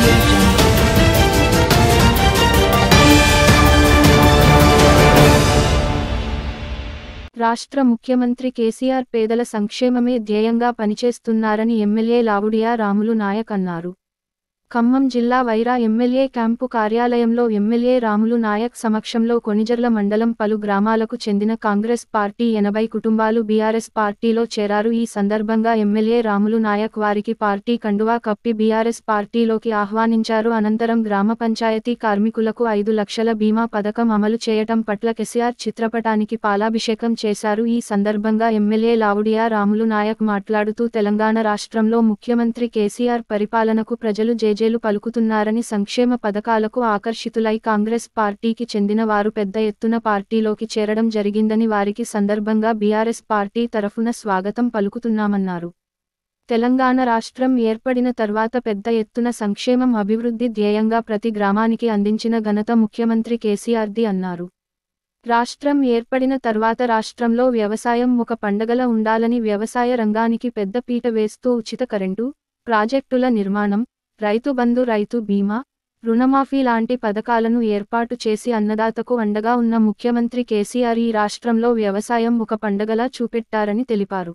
audio jungle. రాష్ట్ర ముఖ్యమంత్రి కేసీఆర్ పేదల సంక్షేమమే ధ్యేయంగా పనిచేస్తున్నారని ఎమ్మెల్యే లావుడియా రాములు నాయక్ అన్నారు ఖమ్మం జిల్లా వైరా ఎమ్మెల్యే క్యాంపు కార్యాలయంలో ఎమ్మెల్యే రాములు నాయక్ సమక్షంలో కొణిజర్ల మండలం పలు గ్రామాలకు చెందిన కాంగ్రెస్ పార్టీ ఎనభై కుటుంబాలు బీఆర్ఎస్ పార్టీలో చేరారు ఈ సందర్భంగా ఎమ్మెల్యే రాములు నాయక్ వారికి పార్టీ కండువా కప్పి బీఆర్ఎస్ పార్టీలోకి ఆహ్వానించారు అనంతరం గ్రామ పంచాయతీ కార్మికులకు ఐదు లక్షల బీమా పథకం అమలు చేయటం పట్ల కెసిఆర్ చిత్రపటానికి పాలాభిషేకం చేశారు ఈ సందర్భంగా ఎమ్మెల్యే లావుడియా రాములు నాయక్ మాట్లాడుతూ తెలంగాణ రాష్ట్రంలో ముఖ్యమంత్రి కేసీఆర్ పరిపాలనకు ప్రజలు జేజేలు పలుకుతున్నారని సంక్షేమ పథకాలకు ఆకర్షితులై కాంగ్రెస్ పార్టీకి చెందిన వారు పెద్ద ఎత్తున పార్టీలోకి చేరడం జరిగిందని వారికి సందర్భంగా బీఆర్ఎస్ పార్టీ తరఫున స్వాగతం పలుకుతున్నామన్నారు తెలంగాణ రాష్ట్రం ఏర్పడిన తర్వాత పెద్ద ఎత్తున సంక్షేమం అభివృద్ధి ధ్యేయంగా ప్రతి గ్రామానికి అందించిన ఘనత ముఖ్యమంత్రి కేసీఆర్ది అన్నారు రాష్ట్రం ఏర్పడిన తర్వాత రాష్ట్రంలో వ్యవసాయం ఒక పండగల ఉండాలని వ్యవసాయ రంగానికి పెద్దపీట వేస్తూ ఉచిత కరెంటు ప్రాజెక్టుల నిర్మాణం రైతు బంధు రైతు బీమా రుణమాఫీ లాంటి పథకాలను ఏర్పాటు చేసి అన్నదాతకు అండగా ఉన్న ముఖ్యమంత్రి కేసీఆర్ ఈ రాష్ట్రంలో వ్యవసాయం ఒక పండగలా చూపెట్టారని తెలిపారు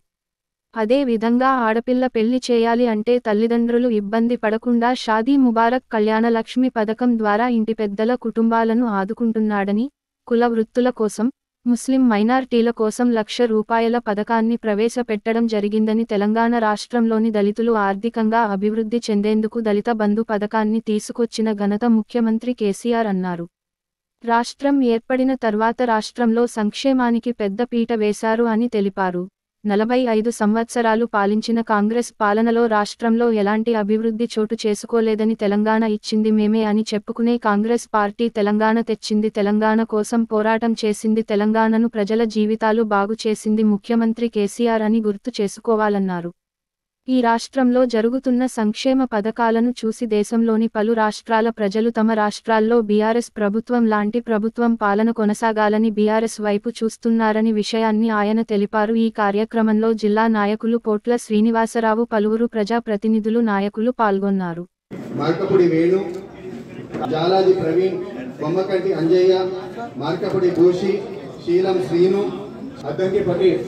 అదే విధంగా ఆడపిల్ల పెళ్లి చేయాలి అంటే తల్లిదండ్రులు ఇబ్బంది పడకుండా షాదీ ముబారక్ కళ్యాణ లక్ష్మి పథకం ద్వారా ఇంటి పెద్దల కుటుంబాలను ఆదుకుంటున్నాడని కుల వృత్తుల కోసం ముస్లిం మైనార్టీల కోసం లక్ష రూపాయల పథకాన్ని ప్రవేశపెట్టడం జరిగిందని తెలంగాణ రాష్ట్రంలోని దళితులు ఆర్థికంగా అభివృద్ధి చెందేందుకు దళిత బంధు పథకాన్ని తీసుకొచ్చిన ఘనత ముఖ్యమంత్రి కేసీఆర్ అన్నారు రాష్ట్రం ఏర్పడిన తర్వాత రాష్ట్రంలో సంక్షేమానికి పెద్ద పీట వేశారు అని తెలిపారు నలభై ఐదు సంవత్సరాలు పాలించిన కాంగ్రెస్ పాలనలో రాష్ట్రంలో ఎలాంటి అభివృద్ధి చోటు చేసుకోలేదని తెలంగాణ ఇచ్చింది మేమే అని చెప్పుకునే కాంగ్రెస్ పార్టీ తెలంగాణ తెచ్చింది తెలంగాణ కోసం పోరాటం చేసింది తెలంగాణను ప్రజల జీవితాలు బాగు చేసింది ముఖ్యమంత్రి కేసీఆర్ అని గుర్తు చేసుకోవాలన్నారు ఈ రాష్ట్రంలో జరుగుతున్న సంక్షేమ పథకాలను చూసి దేశంలోని పలు రాష్ట్రాల ప్రజలు తమ రాష్ట్రాల్లో బీఆర్ఎస్ ప్రభుత్వం లాంటి ప్రభుత్వం పాలన కొనసాగాలని బీఆర్ఎస్ వైపు చూస్తున్నారని విషయాన్ని ఆయన తెలిపారు ఈ కార్యక్రమంలో జిల్లా నాయకులు పోట్ల శ్రీనివాసరావు పలువురు ప్రజాప్రతినిధులు నాయకులు పాల్గొన్నారు మార్కపుడి వేణు జాలాది ప్రవీణ్ బొమ్మకంటి అంజయ్య మార్కపుడి భూషి శీలం శ్రీను అద్దంకి పటీల్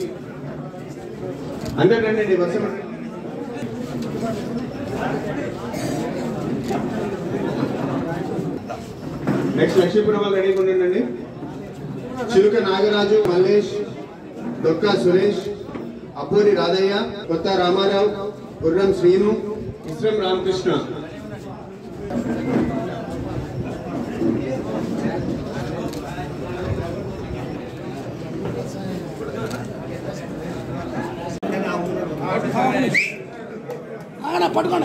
అందరు రండి వర్షం నెక్స్ట్ లక్ష్మీపురం వాళ్ళు రెడీగా ఉండండి చిలుక నాగరాజు మల్లేష్ డొక్కా సురేష్ అప్పూరి రాధయ్య కొత్త రామారావు గుర్రం శ్రీను ఇస్రం రామకృష్ణ ఆగండి పట్టుకోండి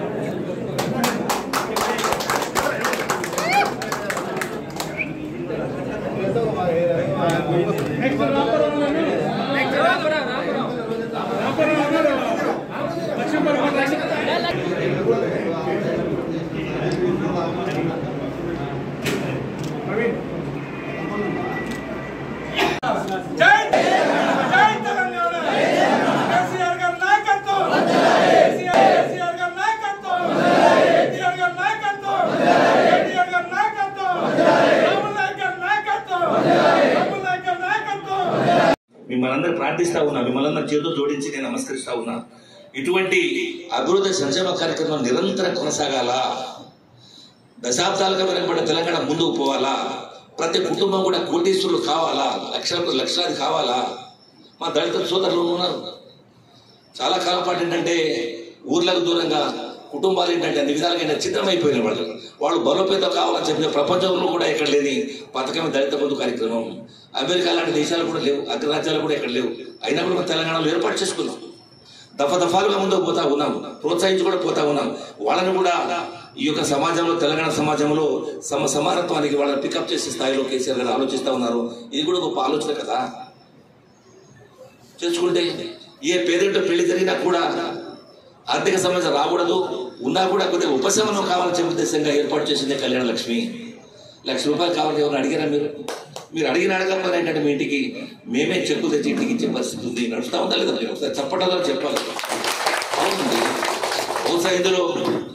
జై జై తెలంగాణ కేసీఆర్ గారి నాయకత్వం కేసీఆర్ కేసీఆర్ గారి నాయకత్వం కేటీఆర్ గారి నాయకత్వం కేటీఆర్ గారి నాయకత్వం రాములు నాయక్ గారి నాయకత్వం రాములు నాయక్ గారి నాయకత్వం మిమ్మల్ని అందరూ ప్రార్థిస్తా ఉన్నా మిమ్మల్ని అందరూ చేతులు జోడించి నేను నమస్కరిస్తా ఉన్నా ఇటువంటి అభివృద్ధి సంక్షేమ కార్యక్రమం నిరంతరం కొనసాగాల దశాబ్దాలుగా వెనకబడిన తెలంగాణ ముందుకు పోవాలా ప్రతి కుటుంబం కూడా కోటీశ్వరులు కావాలా లక్షల లక్షలాది కావాలా మా దళిత సోదరులు ఉన్నారు చాలా కాలం పాటు ఏంటంటే ఊర్లకు దూరంగా కుటుంబాలు ఏంటంటే అన్ని విధాలుగా ఏంటంటే చిత్రమైపోయిన వాళ్ళు వాళ్ళు బలోపేతం కావాలని చెప్పిన ప్రపంచంలో కూడా ఎక్కడ లేని పథకమే దళిత బంధు కార్యక్రమం అమెరికా లాంటి దేశాలు కూడా లేవు అగ్రరాజ్యాలు కూడా ఎక్కడ లేవు అయినా కూడా మనం తెలంగాణలో ఏర్పాటు చేసుకున్నాం దఫ దఫాలుగా ముందుకు పోతా ఉన్నాం ప్రోత్సహించి కూడా పోతా ఉన్నాం వాళ్ళని కూడా ఈ యొక్క సమాజంలో తెలంగాణ సమాజంలో సమ సమానత్వానికి వాళ్ళని పికప్ చేసే స్థాయిలో కేసీఆర్ గారు ఆలోచిస్తా ఉన్నారు ఇది కూడా గొప్ప ఆలోచన కదా చేసుకుంటే ఏ పేదరితో పెళ్లి జరిగినా కూడా ఆర్థిక సమస్య రాకూడదు ఉన్నా కూడా కొద్దిగా ఉపశమనం కావాలని చెప్పే ఉద్దేశంగా ఏర్పాటు చేసిందే కళ్యాణ లక్ష్మి లక్ష రూపాయలు కావాలని ఎవరు అడిగారా మీరు మీరు అడిగిన అడగకపోయినా ఏంటంటే మీ ఇంటికి మేమే చెక్కులు తెచ్చి ఇంటికి ఇచ్చే పరిస్థితి ఉంది నడుస్తా ఉందా లేదా ఒకసారి చెప్పటంలో చెప్పాలి అవునండి బహుశా ఇందులో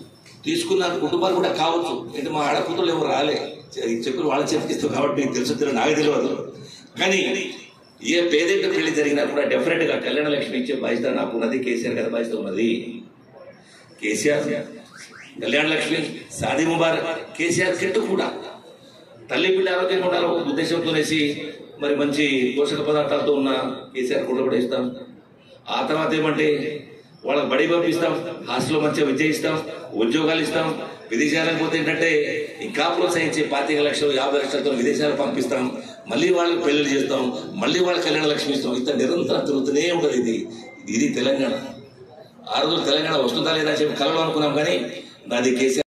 తీసుకున్న కుటుంబాలు కూడా కావచ్చు అంటే మా ఆడకూతులు ఎవరు రాలే ఈ చెక్కులు వాళ్ళ చేతికి ఇస్తాం కాబట్టి నీకు తెలుసు తెలియదు, నాకు తెలియదు కానీ ఏ పేదరిక పెళ్లి జరిగినా కూడా డెఫినెట్ గా కళ్యాణ లక్ష్మి ఇచ్చే బాధ్యత నాకు ఉన్నది కేసీఆర్ గారి బాధ్యత ఉన్నది కేసీఆర్ కళ్యాణ లక్ష్మి సాది ముబారక్ కేసీఆర్ కిట్టు కూడా తల్లి బిడ్డ ఆరోగ్యంగా ఉండాలి ఒక ఉద్దేశంతో వేసి మరి మంచి పోషక పదార్థాలతో ఉన్న కేసీఆర్ కూడా కూడా ఇస్తాం ఆ తర్వాత ఏమంటే వాళ్ళకి బడి పంపిస్తాం హాస్టల్లో మంచిగా విద్య ఇస్తాం ఉద్యోగాలు ఇస్తాం విదేశాలకు పోతే ఏంటంటే ఇంకా ప్రోత్సహించి పాతిక లక్షలు యాభై లక్షలతో విదేశాలకు పంపిస్తాం మళ్ళీ వాళ్ళకి పెళ్లి చేస్తాం మళ్ళీ వాళ్ళ కళ్యాణ లక్ష్మి ఇస్తాం ఇంత నిరంతరం తిరుగుతూనే ఉంటుంది ఇది ఇది తెలంగాణ ఆ రోజు తెలంగాణ వస్తుందా లేదా అని చెప్పి కలలో అనుకున్నాం కానీ నాది కేసీఆర్